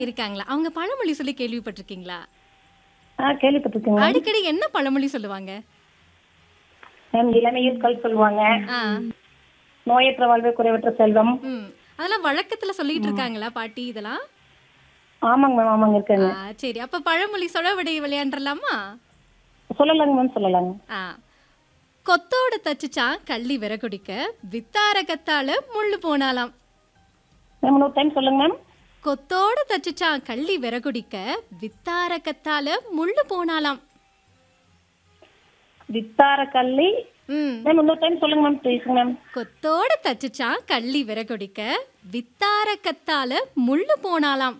இருக்காங்களா அவங்க பழமொழி சொல்லி கேள்விப்பட்டிருக்கீங்களா ஆ கேள்விப்பட்டிருக்கேங்க அடிக்கடி என்ன பழமொழி சொல்லுவாங்க மேம் இளமையில் கல் சொல்லுவாங்க ஆ நோயற்ற வாழ்வே குறைவற்ற செல்வம் ம் அதெல்லாம் வழக்கத்துல சொல்லிட்டு இருக்காங்களா பாட்டி இதெல்லாம் ஆமாங்க மேம் ஆமாங்க இருக்காங்க ஆ, சரி அப்ப பழமொழி சொலவடை விளையாண்டுலாமா சொல்லலாங்க மேம் சொல்லலாங்க ஆ கொத்தோட தச்சுச்சான் கள்ளி விர குடிக்க வித்தார கத்தால முள்ளு போனாலாம் மேம் இன்னொரு டைம் சொல்லுங்க மேம் கொத்தோட தச்சுச்சான் கள்ளி விர குடிக்க வித்தார கத்தால முள்ளு போனாலாம் வித்தார கல்லி ம் மேம் இன்னொரு டைம் சொல்லுங்க மேம் ப்ளீஸ் மேம் கொத்தோட தச்சுச்சான் கள்ளி விர குடிக்க வித்தார கத்தால முள்ளு போனாலாம்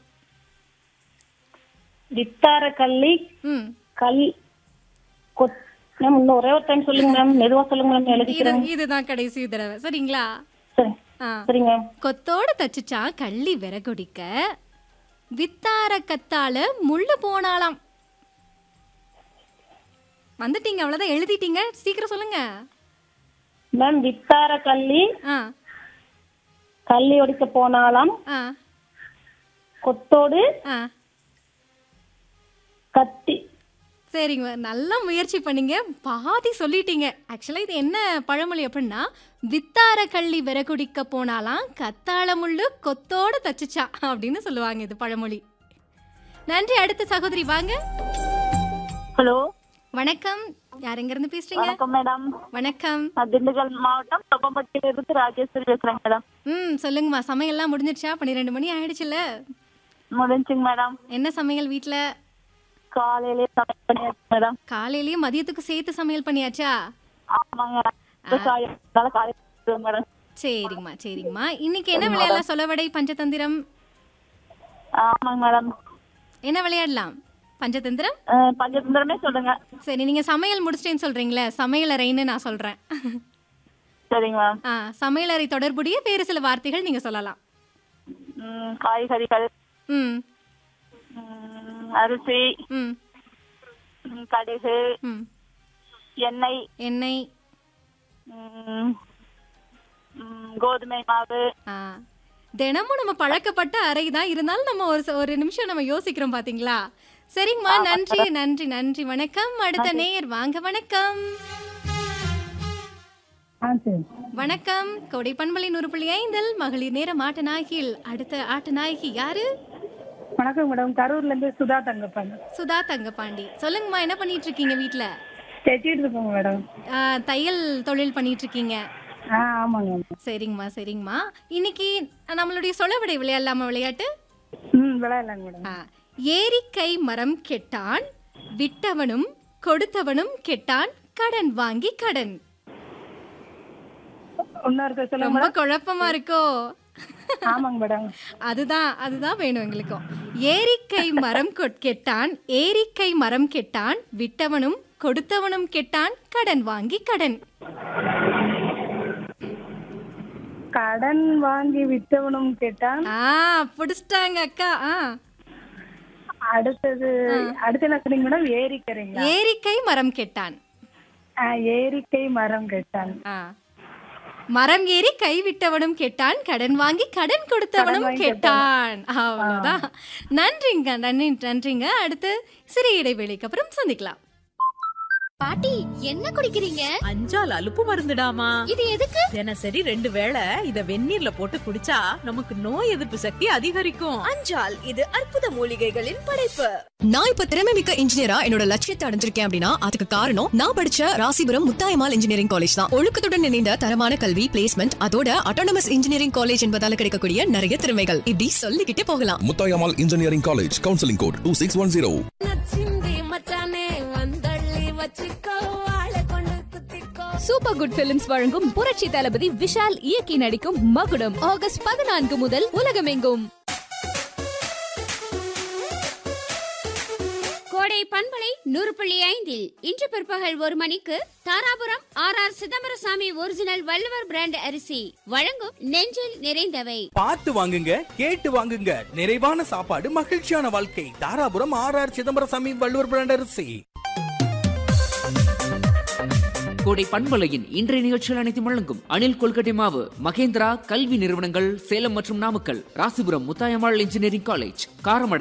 வித்தார கல்லி ம் கல் கொத் மேம் இன்னும் ஒரே ஒரு டைம் சொல்லுங்க மேம் மெதுவா சொல்லுங்க மேம் இது எழுதிக்கிறேன் இதுதான் கடைசி தடவை சரிங்களா சரி ஆ சரிங்க மேம் கொத்தோட தச்சுச்சான் கள்ளி விர குடிக்க வித்தார கத்தால முள்ளு போனாலாம் வந்துட்டீங்க அவ்வளவுதான் எழுதிட்டீங்க சீக்கிரம் சொல்லுங்க மேம் வித்தார கல்லி ஆ கல்லி ஒடிக்க போனாலாம் ஆ கொத்தோடு ஆ கத்தி சரிங்க நல்லா முயற்சி பண்ணீங்க பாதி சொல்லிட்டீங்க ஆக்சுவலாக இது என்ன பழமொழி அப்படின்னா வித்தார கள்ளி விர குடிக்க போனாலாம் கத்தாழ முள்ளு கொத்தோட தச்சுச்சா அப்படின்னு சொல்லுவாங்க இது பழமொழி நன்றி அடுத்த சகோதரி வாங்க ஹலோ வணக்கம் யார் எங்க இருந்து பேசுறீங்க வணக்கம் மேடம் வணக்கம் நான் திண்டுக்கல் மாவட்டம் தொப்பம்பட்டியில இருந்து ராஜேஸ்வரி பேசுறேன் மேடம் ம் சொல்லுங்கம்மா சமையல்லாம் முடிஞ்சிருச்சா பன்னிரெண்டு மணி ஆயிடுச்சுல்ல முடிஞ்சுங்க மேடம் என்ன சமையல் வீட்டில் காலையிலேயே சமையல் பண்ணியாச்சு மேடம் காலையிலயே மதியத்துக்கு சேர்த்து சமையல் பண்ணியாச்சா ஆமாங்க விவசாயம் அதனால காலையில சாப்பிடுவேன் மேடம் சரிங்கம்மா சரிங்கம்மா இன்னைக்கு என்ன விளையாடலாம் சொலவடை பஞ்சதந்திரம் ஆமாங்க மேடம் என்ன விளையாடலாம் பஞ்சதந்திரம் அஹ், பஞ்சதந்திரமே சொல்லுங்க சரி நீங்க சமையல் முடிச்சிட்டேன்னு சொல்றீங்களே சமையலறைன்னு நான் சொல்றேன் சரிங்க மேம் ஆ சமையலறை தொடர்புடைய வேறு சில வார்த்தைகள் நீங்க சொல்லலாம் ம், காய்கறிகள் ம் ம், அரிசி ம் ம், கடுகு ம் எண்ணெய் எண்ணெய் ம், ம், கோதுமை மாவு ஆ தினமும் நம்ம பழக்கப்பட்ட அறை தான் இருந்தாலும் நம்ம ஒரு ச- ஒரு நிமிஷம் நம்ம யோசிக்கிறோம் பாத்தீங்களா சரிங்கம்மா நன்றி நன்றி நன்றி வணக்கம் அடுத்த நேயர் வாங்க வணக்கம் ஆ சரி வணக்கம் கோடை பண்பலை நூறு புள்ளி ஐந்தில் மகளிர் நேர ஆட்ட நாயகியில் அடுத்த ஆட்ட நாயகி யாரு வணக்கம் மேடம் கரூர்ல இருந்து சுதா தங்கப்பன் சுதா தங்கபாண்டி சொல்லுங்கம்மா என்ன பண்ணிட்டு இருக்கீங்க வீட்ல தைச்சிட்டு இருக்கோங்க மேடம் ஆ, தையல் தொழில் பண்ணிட்டு இருக்கீங்க ஆ ஆமாங்க சரிங்கம்மா சரிங்கம்மா இன்னைக்கு நம்மளுடைய சொலவடை விளையாடலாமா விளையாட்டு ம் விளையாடலாங்க மேடம் ஆ, ஏரிக்கை மரம் கெட்டான் விட்டவனும் கொடுத்தவனும் கெட்டான் கடன் வாங்கி கடன் இன்னொருக்க சொல்லுங்க ரொம்ப குழப்பமா இருக்கோ ஆமாங்க மேடம் அதுதான் அதுதான் வேணும் எங்களுக்கும் ஏரிக்கை மரம் கொட்- கெட்டான் ஏரிக்கை மரம் கெட்டான் விட்டவனும் கொடுத்தவனும் கெட்டான் கடன் வாங்கி கடன் கடன் வாங்கி வித்தவனும் கேட்டான் ஆ புடிச்சிட்டாங்க அக்கா ஆ அடுத்தது அடுத்து என்ன சொன்னீங்க மேடம் ஏரிக்கரைங்களா ஏரிக்கை மரம் கெட்டான் ஆ, ஏரிக்கை மரம் கேட்டான் ஆ மரம் ஏறி கை விட்டவனும் கெட்டான் கடன் வாங்கி கடன் கொடுத்தவனும் கெட்டான் அவ்வளவுதான் நன்றிங்க நன்றி நன்றிங்க அடுத்து சிறிய இடைவேளைக்கு அப்புறம் சந்திக்கலாம் பாட்டி என்ன குடிக்கிறீங்க அஞ்சால் அலுப்பு மருந்துடாமா இது எதுக்கு தினசரி ரெண்டு வேளை இத வெந்நீர்ல போட்டு குடிச்சா நமக்கு நோய் எதிர்ப்பு சக்தி அதிகரிக்கும் அஞ்சால் இது அற்புத மூலிகைகளின் படைப்பு நான் இப்ப திறமை மிக்க இன்ஜினியரா என்னோட லட்சியத்தை அடைஞ்சிருக்கேன் அப்படின்னா அதுக்கு காரணம் நான் படிச்ச ராசிபுரம் முத்தாயமால் இன்ஜினியரிங் காலேஜ் தான் ஒழுக்கத்துடன் இணைந்த தரமான கல்வி பிளேஸ்மெண்ட் அதோட அட்டானமஸ் இன்ஜினியரிங் காலேஜ் என்பதால கிடைக்கக்கூடிய நிறைய திறமைகள் இப்படி சொல்லிக்கிட்டே போகலாம் Muthayammal engineering college counselling code two six one zero super good films வழங்கும் புரட்சி தளபதி விஷால் இயக்கி நடிக்கும் மகுடம் ஆகஸ்ட் பதினான்கு முதல் உலகமெங்கும் கோடை பண்பலை நூறு புள்ளி ஐந்தில் இன்று பிற்பகல் ஒரு மணிக்கு Dharapuram R R Chidambarasamy original Valluvar brand அரிசி வழங்கும் நெஞ்சில் நிறைந்தவை பார்த்து வாங்குங்க கேட்டு வாங்குங்க நிறைவான சாப்பாடு மகிழ்ச்சியான வாழ்க்கை Dharapuram R R Chidambarasamy Valluvar brand அரிசி கோடை பண்பலையின் இன்றைய நிகழ்ச்சியில் அனைத்தும் வழங்கும் அணில் கொல்கட்டை மாவு மகேந்திரா கல்வி நிறுவனங்கள் சேலம் மற்றும் நாமக்கல் ராசிபுரம் முத்தாயம்மாள் இன்ஜினியரிங் காலேஜ் காரமடை